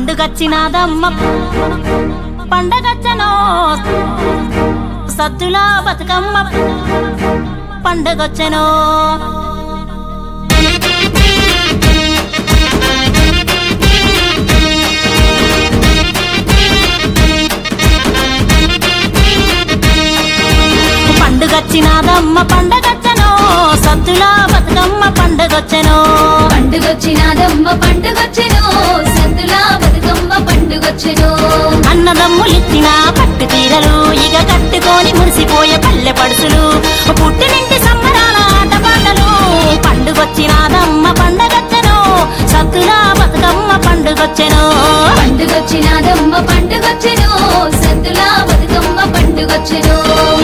పండుగచ్చినాదమ్మ పండగచ్చనో సద్దుల బతుకమ్మ పండగొచ్చెనో పండుగచ్చినాదమ్మ పండగచ్చనో సద్దుల బతుకమ్మ పండగొచ్చెనో పండుగొచ్చినాదమ్మ పండుగొచ్చెను సంతుల బతుకమ్మ పండుగొచ్చెను అన్నదమ్ములిచ్చిన పట్టు తీరలు ఇక కట్టుకొని మురిసిపోయే పల్లె పడుసులు పుట్టినింటి సంబరాల ఆటపాటలు పండుగొచ్చినాదమ్మ పండగొచ్చెను సత్తుల బతుకమ్మ పండుగొచ్చెను పండుగొచ్చినాదమ్మ పండుగొచ్చెను సంతుల బతుకమ్మ పండుగొచ్చెను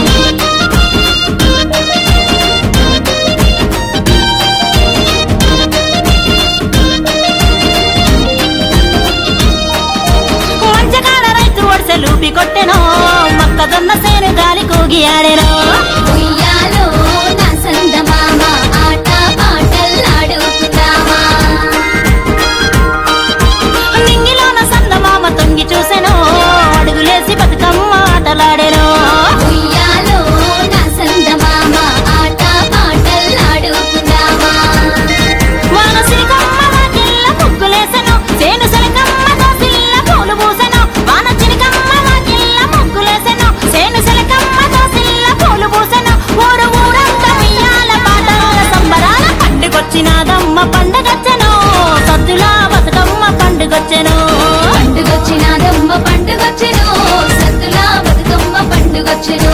మంచకాడ రైతు ఒడిసెలు కొట్టెను మొక్కజొన్న సేను గాలి కూగి ఆడెను ఉయ్యాలో నా సందమామ ఆట పాటల్లాడుకుందామా నింగిలోన సందమామ తొంగి చూసెను అడుగులేసి బతుకమ్మ ఆటలాడెను ఉయ్యాలో నా సందమామ ఆట పాటల్లాడుకుందామా వానసిరికమ్మ వాకిళ్ళ ముగ్గులేసెను సేను సెలకమ్మ దోసిళ్ళ పూలు పూసెను వాన చిరికమ్మ వాకిళ్ళ ముగ్గులేసెను సేను సెలకమ్మ దోసిళ్ళ పూలు పూసెను ఊరు ఊరంతా ఉయ్యాల పాటల సంబరాల పండుగొచ్చినాదమ్మ పండుగొచ్చెను సద్దుల బతుకమ్మ పండుగొచ్చెను పండుగొచ్చినాదమ్మ పండుగొచ్చెను సత్తుల బతుకమ్మ పండుగొచ్చెను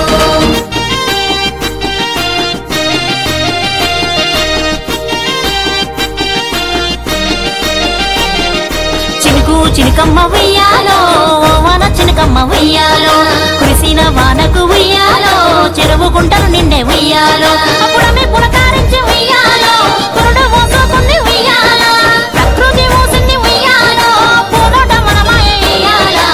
చినుకు చినుకమ్మ ఉయ్యాలో వాన చినుకమ్మ ఉయ్యాలో కురిసిన వానకు ఉయ్యాలో చెరువు గుంటలు నిండే ఉయ్యాలో అప్పుడమే పులకారించి ఉయ్యాలో పురుడు మోసుకుంది ఉయ్యాలో ప్రకృతి మోసింది ఉయ్యాలో పూదోట మనమాయ ఉయ్యాలా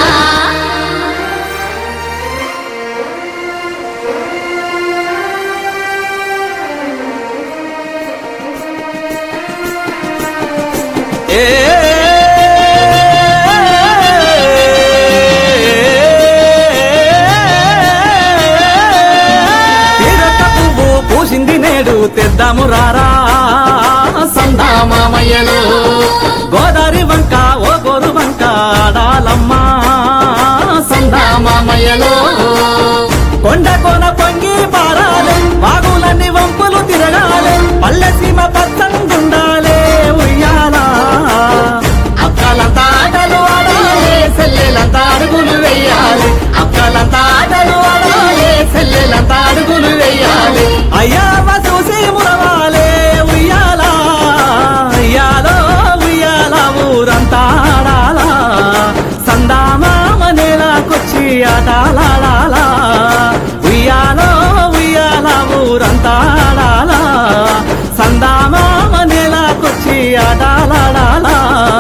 తీరొక్క పువ్వు పూసింది నేడు తెద్దాము రారా సందామామయ్యలు గోదారి వంక ఓ గోరు వంక ఆడాలమ్మా సందామామయ్యలు కొండ కోన పొంగి పారాలే వాగులన్నీ వంపులు తిరగాలే పల్లె సీమ పచ్చంగుండాలే ఉయ్యాలా అక్కలంతా ఆటలు ఆడాలి సెల్లెలంతా అడుగులు వెయ్యాలి అక్కలంతా ఆటలు ఆడాలి సెల్లెలంతా అడుగులు వెయ్యాలి అయ్యావ చూసి మురవాలి ఉయ్యాల ఉయ్యాలో ఉయ్యాల ఊరంతా ఆడాలా సందామామ నేలాకొచ్చి ఆటాలాడాలా ఉయ్యాలో ఉయ్యాల ఊరంతా ఆడాలా సందామామ నేలాకొచ్చి ఆటాలాడాలా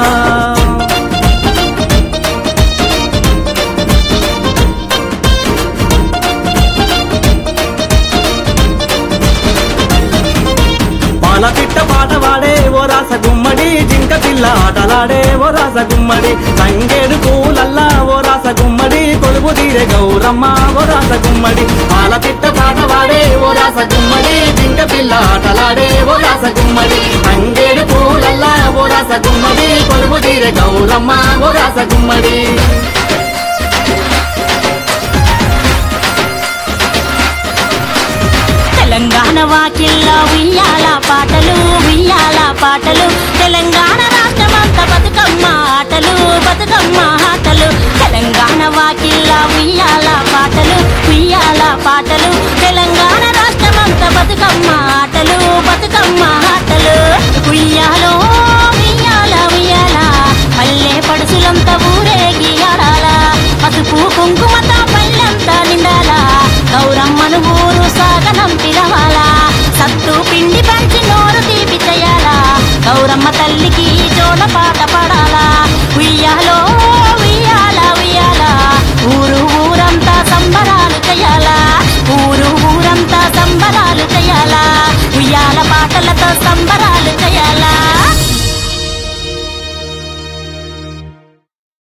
పాల పిట్ట పాట వాడే ఓ రాస గుమ్మడి జింక పిల్ల ఆటలాడే ఓ రాస గుమ్మడి తంగేడు పూలల్లా ఓ రాస గుమ్మడి కొలువు తీరే గౌరమ్మ ఓ రాస గుమ్మడి పాల పిట్ట పాట వాడే ఓ రాస గుమ్మడి జింక పిల్ల ఆటలాడే ఓ రాస గుమ్మడి తంగేడు పూలల్లా ఓ రాస గుమ్మడి కొలువు తీరే గౌరమ్మ ఓ రాస గుమ్మడి తెలంగాణ వాకిల్లో ఉయ్యాల పాటలు ఉయ్యాల పాటలు తెలంగాణ రాష్ట్రమంతా బతుకమ్మ ఆటలు బతుకమ్మ ఆటలు తెలంగాణ వాకిల్లో ఉయ్యాల పాటలు ఉయ్యాల పాటలు తెలంగాణ రాష్ట్రమంతా బతుకమ్మ ఆటలు బతుకమ్మ